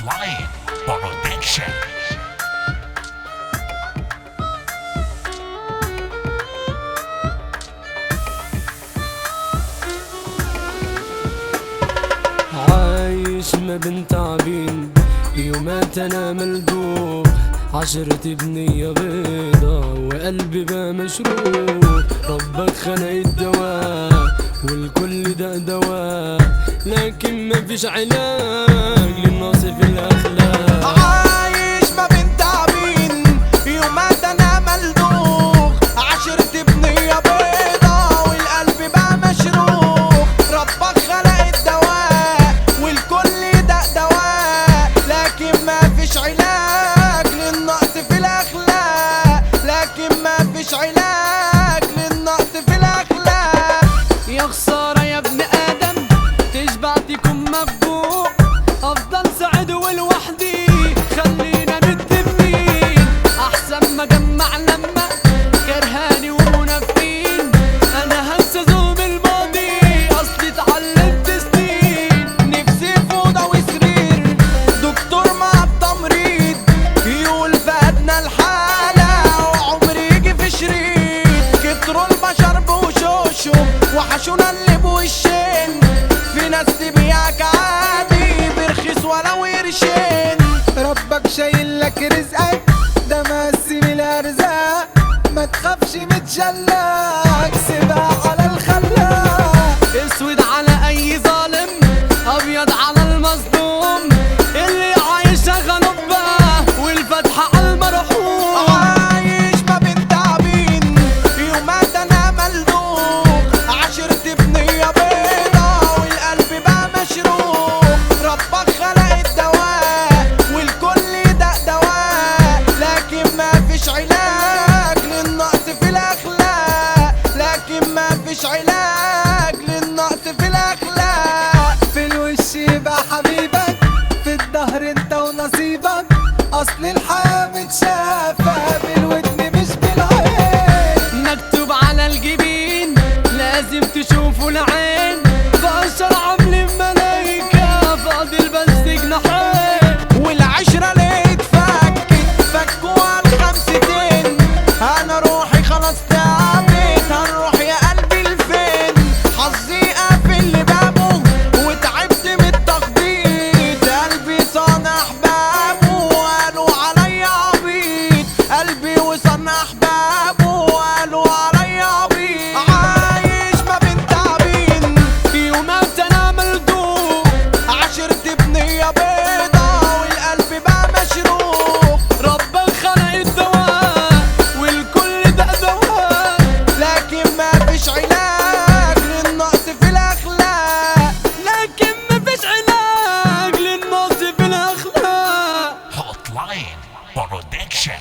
Hotline Production عايش ما بين تعبين يومات انا ملدوب عشرة بنية بيضة وقلبي بقى مشروب ربك خلق الدواء والكل ده دواء لكن مفيش علاج للنقص في الاخلاق عايش ما بين تعبين يومات انا ملدوخ عشرة بنية بيضة والقلب بقى مشروخ ربك خلق الدواء والكل ده دواء لكن ما فيش علاج للنقص في الاخلاق لكن ما فيش علاج للنقص في الاخلاق يا خسارة يا ابن آدم تشبع تكون مفجوع أفضل سعد ولوحدي خلينا متفقين أحسن ما جمع لما كرهاني ومنافقين أنا هنسى ظلم الماضي أصلي اتعلمت سنين نفسي في اوضه وسرير دكتور مع التمريض يقول فاتنا الحاله وعمري يجي في شريط كتروا البشر بوشوشهم وحشونا اللي بوشين في ناس تبيعك عادي برخيص ولو قرشين ربك شايل لك رزقك ده مقسم الارزاق ما تخافش متشلك سيبها على الخلاق اسود على اي ظالم ابيض على المظلوم اللي عايشة غنبة والفتحة على المرحوم عايش ما بين تعبين يومات انا ملدوخ عشرة بنية بيضة والقلب بقى مشروخ ربك خلق الدواء والكل ده دواء لكن ما فيش علاج للنقص في الاخلاق لكن ما فيش علاج للنقص في الاخلاق في الوش يبقى حبيبك في الظهر انت ونصيبك اصل الحياة متشافة بالودن مش بالعين مكتوب على الجبين لازم تشوفوا العين بشر عاملين ملايكة فاضل بس جناحين والعشرة اللي اتفكت فكوها الخمستين انا روحي خلاص تعبت هنروح يا قلبي لفين حظي قافل بابه وتعبت من التخبيط قلبي صانع احبابه وقالوا عليا عبيط قلبي وصنع احبابه وقالوا عليا عبيط عايش ما بين تعبين يومات انا ملدوب عشرة بنية بيضة والقلب بقى مشروخ ربك خلق الدواء والكل ده دواء لكن ما فيش علاج للنقص في الاخلاق لكن مفيش علاج للنقص في الاخلاق Hotline Production